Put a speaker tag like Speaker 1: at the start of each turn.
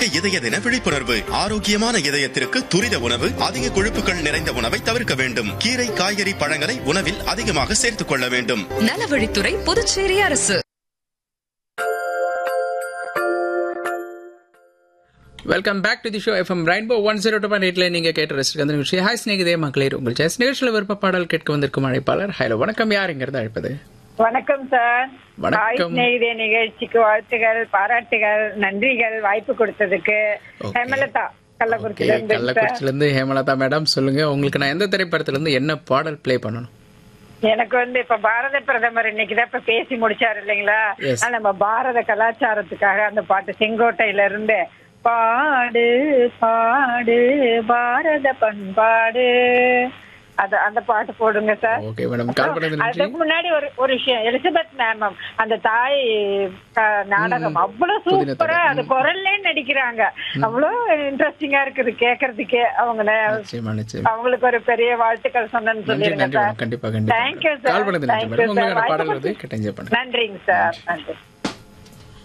Speaker 1: உலக இதய தின விழிப்புணர்வு ஆரோக்கியமான இதயத்திற்கு துரித உணவு அதிக கொழுப்புகள் நிறைந்த உணவை தவிர்க்க வேண்டும் கீரை காய்கறி பழங்களை உணவில் அதிகமாக சேர்த்துக் கொள்ள வேண்டும்
Speaker 2: நலவழித்துறை புதுச்சேரி அரசு
Speaker 3: welcome back to the show FM rainbow one zero two point எயிட்ல நீங்க கேட்ட ரசிக்க அந்த நிகழ்ச்சி ஹாய் ஸ்நேகிதே மக்களே உங்கள் சாய்ஸ் நிகழ்ச்சியில் விருப்ப பாடல் கேட்க வந்திருக்கும் அழைப்பாளர் ஹலோ வணக்கம் யார் இங்கிருந்து அழைப்பது
Speaker 4: வணக்கம் சார்
Speaker 3: வணக்கம்.
Speaker 4: தாய் சிநேகிதே நிகழ்ச்சிக்கு வாழ்த்துகள் பாராட்டுகள் நன்றிகள் வாய்ப்பு கொடுத்ததுக்கு
Speaker 3: Okay.
Speaker 4: ஹேமலதா கள்ளக்குறிச்சியில
Speaker 3: Okay,
Speaker 4: இருந்து சார்.
Speaker 3: கள்ளக்குறிச்சில இருந்து ஹேமலதா மேடம் சொல்லுங்க உங்களுக்கு நான் எந்த திரைப்படத்துல இருந்து என்ன பாடல் ப்ளே பண்ணணும்
Speaker 4: எனக்கு வந்து இப்ப பாரத பிரதமர் இன்னைக்குதான் இப்ப பேசி முடிச்சாரு இல்லைங்களா
Speaker 3: Yes.
Speaker 4: ஆனா நம்ம பாரத கலாச்சாரத்துக்காக அந்த பாட்டு செங்கோட்டையில இருந்து பாடு பாடு பாரத பண்பாடு அது அந்த பாட்டு போடுங்க சார்
Speaker 3: ஓகே மேடம் கால் பண்ணது நன்றி
Speaker 4: அதுக்கு முன்னாடி ஒரு ஒரு விஷயம் எலிசபெத் மேமம் அந்த தாய் க- நாடகம் அவ்வளவு
Speaker 3: புதின
Speaker 4: சூப்பரா
Speaker 3: தொடர்.
Speaker 4: அது குரல்லே நடிக்கிறாங்க அவ்வளவு இன்ட்ரெஸ்டிங்கா இருக்குது கேக்குறதுக்கே அவங்க ந-
Speaker 3: நிச்சயமா நிச்சயம்
Speaker 4: அவங்களுக்கு ஒரு பெரிய வாழ்த்துக்கள் சொன்னேன்னு
Speaker 3: நன்றி
Speaker 4: சொல்லிருங்க
Speaker 3: நன்றி
Speaker 4: சார்
Speaker 3: மேடம் கண்டிப்பா கண்டிப்பா
Speaker 4: தேங்க்யூ சார்
Speaker 3: கால் பண்ணது நன்றி
Speaker 4: தேங்க்யூ
Speaker 3: மேடம்
Speaker 4: சார்
Speaker 3: உங்களுக்கான
Speaker 4: வாய்ப்பு
Speaker 3: பாடல் வந்து
Speaker 4: கொடுத்து-
Speaker 3: கேட்டு என்ஜாய் பண்ணுங்க
Speaker 4: நன்றிங்க சார் நன்றி